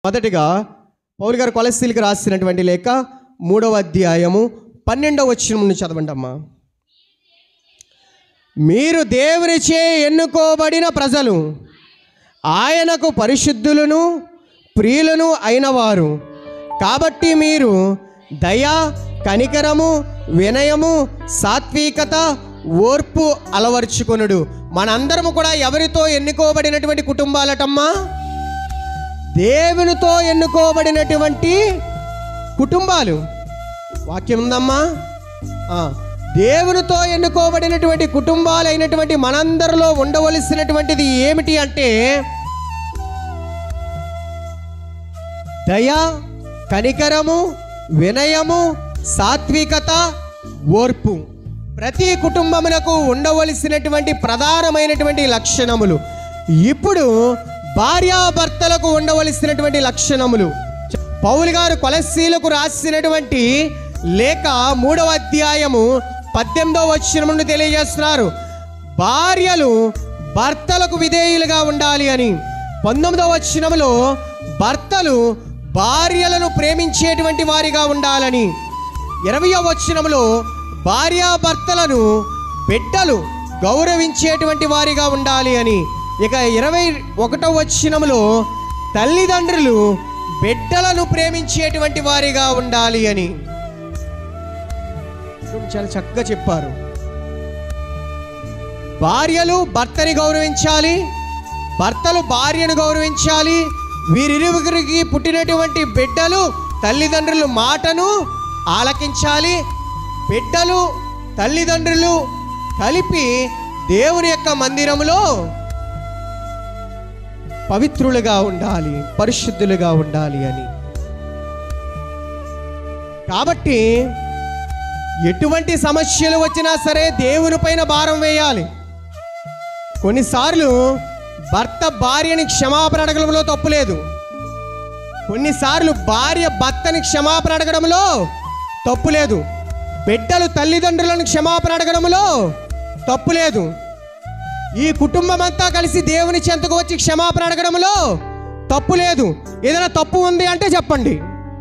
మొదటిగా పౌలు గారు కొలసీలకు రాసినటువంటి లేఖ మూడవ అధ్యాయము పన్నెండవ వచ్చిన నుండి చదవండి అమ్మా మీరు దేవునిచే ఎన్నుకోబడిన ప్రజలు ఆయనకు పరిశుద్ధులను ప్రియులను అయినవారు కాబట్టి మీరు దయ కనికరము వినయము సాత్వికత ఓర్పు అలవర్చుకొనుడు మనందరము కూడా ఎవరితో ఎన్నుకోబడినటువంటి కుటుంబాలటమ్మా దేవునితో ఎన్నుకోబడినటువంటి కుటుంబాలు వాక్యం ఉందమ్మా ఆ, దేవునితో ఎన్నుకోబడినటువంటి కుటుంబాలైనటువంటి మనందరిలో ఉండవలసినటువంటిది ఏమిటి అంటే దయ కనికరము వినయము సాత్వికత ఓర్పు ప్రతి కుటుంబమునకు ఉండవలసినటువంటి ప్రధానమైనటువంటి లక్షణములు ఇప్పుడు భార్యాభర్తలకు ఉండవలసినటువంటి లక్షణములు పౌలు గారు కొలసీలకు రాసినటువంటి లేఖ మూడవ అధ్యాయము పద్దెనిమిదవ వచ్చిన నుండి తెలియజేస్తున్నారు భార్యలు భర్తలకు విధేయులుగా ఉండాలి అని పంతొమ్మిదవ వచనములో భర్తలు భార్యలను ప్రేమించేటువంటి వారిగా ఉండాలని ఇరవయో వచనములో భార్యాభర్తలను బిడ్డలు గౌరవించేటువంటి వారిగా ఉండాలి అని ఇక ఇరవై ఒకటో వచనములో తల్లిదండ్రులు బిడ్డలను ప్రేమించేటువంటి వారిగా ఉండాలి అని చాలా చక్కగా చెప్పారు భార్యలు భర్తని గౌరవించాలి భర్తలు భార్యను గౌరవించాలి వీరిరువురికి పుట్టినటువంటి బిడ్డలు తల్లిదండ్రుల మాటను ఆలకించాలి బిడ్డలు తల్లిదండ్రులు కలిపి దేవుని యొక్క మందిరములో పవిత్రులుగా ఉండాలి పరిశుద్ధులుగా ఉండాలి అని కాబట్టి ఎటువంటి సమస్యలు వచ్చినా సరే దేవుని పైన భారం వేయాలి కొన్నిసార్లు భర్త భార్యని క్షమాపణ అడగడంలో తప్పులేదు కొన్నిసార్లు భార్య భర్తని క్షమాపణ అడగడంలో తప్పులేదు బిడ్డలు తల్లిదండ్రులను క్షమాపణ అడగడంలో తప్పులేదు ఈ కుటుంబం అంతా కలిసి దేవుని చెంతకు వచ్చి క్షమాపణ అడగడంలో తప్పు లేదు ఏదైనా తప్పు ఉంది అంటే చెప్పండి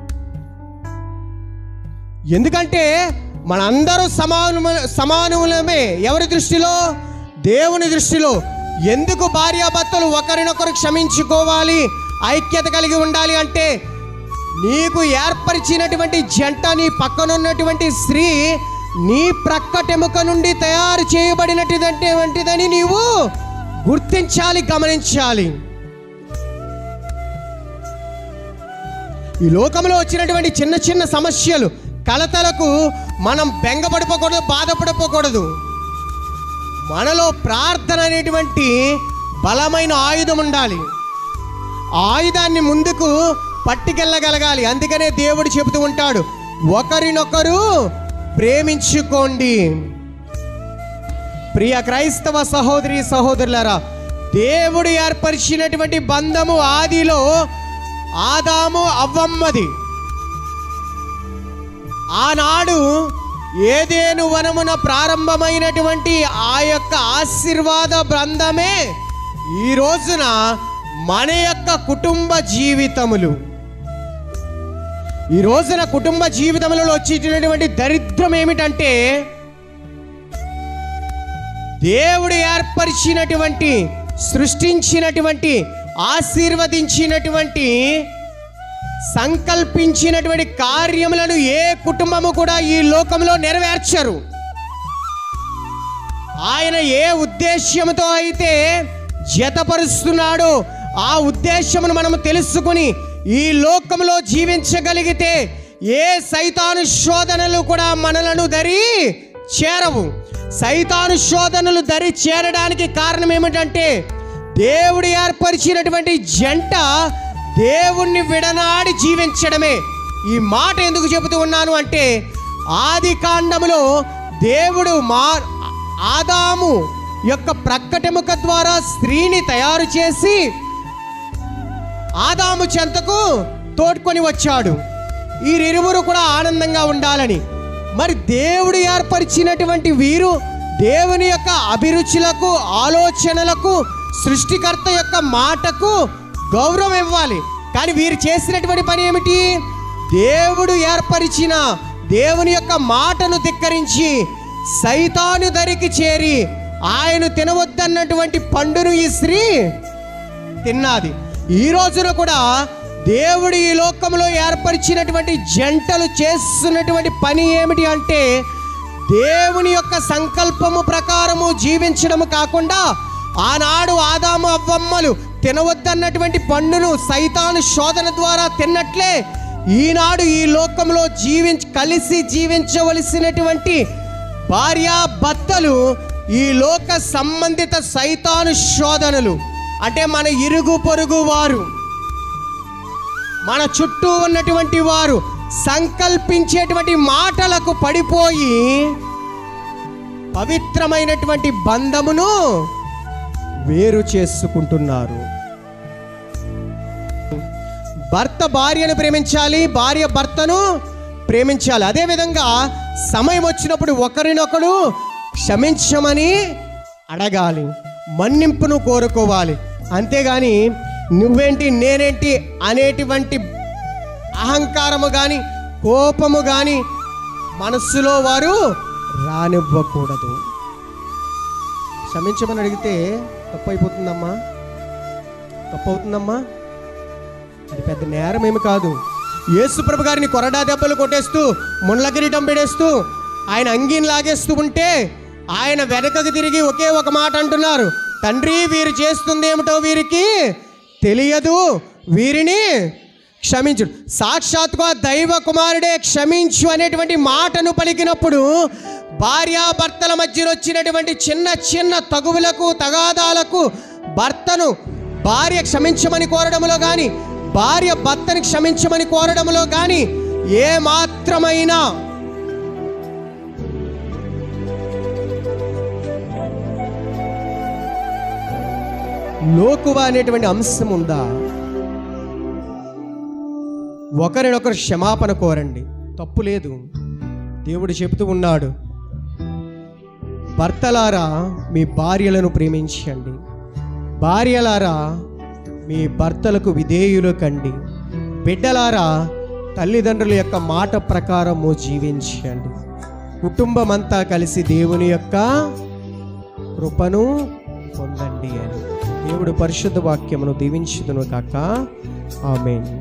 ఎందుకంటే మనందరూ సమానము సమానములమే ఎవరి దృష్టిలో దేవుని దృష్టిలో ఎందుకు భార్యాభర్తలు ఒకరినొకరు క్షమించుకోవాలి ఐక్యత కలిగి ఉండాలి అంటే నీకు ఏర్పరిచినటువంటి జంట నీ పక్కనున్నటువంటి స్త్రీ నీ ప్రక్కటెముక నుండి తయారు చేయబడినటువంటిదని నీవు గుర్తించాలి గమనించాలి ఈ లోకంలో వచ్చినటువంటి చిన్న చిన్న సమస్యలు కలతలకు మనం బెంగపడిపోకూడదు బాధపడిపోకూడదు మనలో ప్రార్థన అనేటువంటి బలమైన ఆయుధం ఉండాలి ఆ ఆయుధాన్ని ముందుకు పట్టుకెళ్ళగలగాలి అందుకనే దేవుడు చెబుతూ ఉంటాడు ఒకరినొకరు ప్రేమించుకోండి ప్రియ క్రైస్తవ సహోదరి సహోదరులారా దేవుడు ఏర్పరిచినటువంటి బంధము ఆదిలో ఆదాము అవ్వమ్మది ఆనాడు ఏదేను వనమున ప్రారంభమైనటువంటి ఆ యొక్క ఆశీర్వాద బంధమే ఈ రోజున మన యొక్క కుటుంబ జీవితములు ఈ రోజున కుటుంబ జీవితములలో వచ్చేటటువంటి దరిద్రం ఏమిటంటే దేవుడు ఏర్పరిచినటువంటి సృష్టించినటువంటి ఆశీర్వదించినటువంటి సంకల్పించినటువంటి కార్యములను ఏ కుటుంబము కూడా ఈ లోకంలో నెరవేర్చరు ఆయన ఏ ఉద్దేశ్యంతో అయితే జతపరుస్తున్నాడో ఆ ఉద్దేశమును మనము తెలుసుకుని ఈ లోకంలో జీవించగలిగితే ఏ సైతాను శోధనలు కూడా మనలను దరి చేరవు సైతాను శోధనలు దరి చేరడానికి కారణం ఏమిటంటే దేవుడు ఏర్పరిచినటువంటి జంట దేవుణ్ణి విడనాడి జీవించడమే ఈ మాట ఎందుకు చెబుతూ ఉన్నాను అంటే ఆది కాండములో దేవుడు మా ఆదాము యొక్క ప్రక్కటెముక ద్వారా స్త్రీని తయారు చేసి ఆదాము చెంతకు తోడ్కొని వచ్చాడు వీరిరువురు కూడా ఆనందంగా ఉండాలని మరి దేవుడు ఏర్పరిచినటువంటి వీరు దేవుని యొక్క అభిరుచులకు ఆలోచనలకు సృష్టికర్త యొక్క మాటకు గౌరవం ఇవ్వాలి కానీ వీరు చేసినటువంటి పని ఏమిటి దేవుడు ఏర్పరిచిన దేవుని యొక్క మాటను ధిక్కరించి సైతాను దరికి చేరి ఆయన తినవద్దన్నటువంటి పండును ఈ స్త్రీ తిన్నది ఈ రోజున కూడా దేవుడు ఈ లోకంలో ఏర్పరిచినటువంటి జంటలు చేస్తున్నటువంటి పని ఏమిటి అంటే దేవుని యొక్క సంకల్పము ప్రకారము జీవించడము కాకుండా ఆనాడు ఆదాము అవ్వమ్మలు తినవద్దన్నటువంటి పండును సైతాను శోధన ద్వారా తిన్నట్లే ఈనాడు ఈ లోకంలో జీవించ కలిసి జీవించవలసినటువంటి భార్య భర్తలు ఈ లోక సంబంధిత సైతాను శోధనలు అంటే మన ఇరుగు పొరుగు వారు మన చుట్టూ ఉన్నటువంటి వారు సంకల్పించేటువంటి మాటలకు పడిపోయి పవిత్రమైనటువంటి బంధమును వేరు చేసుకుంటున్నారు భర్త భార్యను ప్రేమించాలి భార్య భర్తను ప్రేమించాలి అదేవిధంగా సమయం వచ్చినప్పుడు ఒకరినొకడు క్షమించమని అడగాలి మన్నింపును కోరుకోవాలి అంతేగాని నువ్వేంటి నేనేంటి అనేటువంటి అహంకారము కానీ కోపము కానీ మనస్సులో వారు రానివ్వకూడదు క్షమించమని అడిగితే తప్పు అయిపోతుందమ్మా తప్పు అవుతుందమ్మా అది పెద్ద నేరం ఏమి కాదు యేసుప్రభు గారిని కొరడా దెబ్బలు కొట్టేస్తూ ముండ్ల కిరీటం పెడేస్తూ ఆయన అంగీని లాగేస్తూ ఉంటే ఆయన వెనకకు తిరిగి ఒకే ఒక మాట అంటున్నారు తండ్రి వీరు చేస్తుంది ఏమిటో వీరికి తెలియదు వీరిని క్షమించు సాక్షాత్గా దైవ కుమారుడే క్షమించు అనేటువంటి మాటను పలికినప్పుడు భార్యాభర్తల మధ్యలో వచ్చినటువంటి చిన్న చిన్న తగువులకు తగాదాలకు భర్తను భార్య క్షమించమని కోరడంలో కానీ భార్య భర్తని క్షమించమని కోరడంలో కానీ ఏ మాత్రమైనా లోకువ అనేటువంటి అంశం ఉందా ఒకరినొకరు క్షమాపణ కోరండి తప్పు లేదు దేవుడు చెబుతూ ఉన్నాడు భర్తలారా మీ భార్యలను ప్రేమించండి భార్యలారా మీ భర్తలకు విధేయులు కండి బిడ్డలారా తల్లిదండ్రుల యొక్క మాట ప్రకారము జీవించండి కుటుంబం అంతా కలిసి దేవుని యొక్క కృపను పొందండి అని దేవుడు పరిశుద్ధ వాక్యమును దీవించుదును కాక ఆమెన్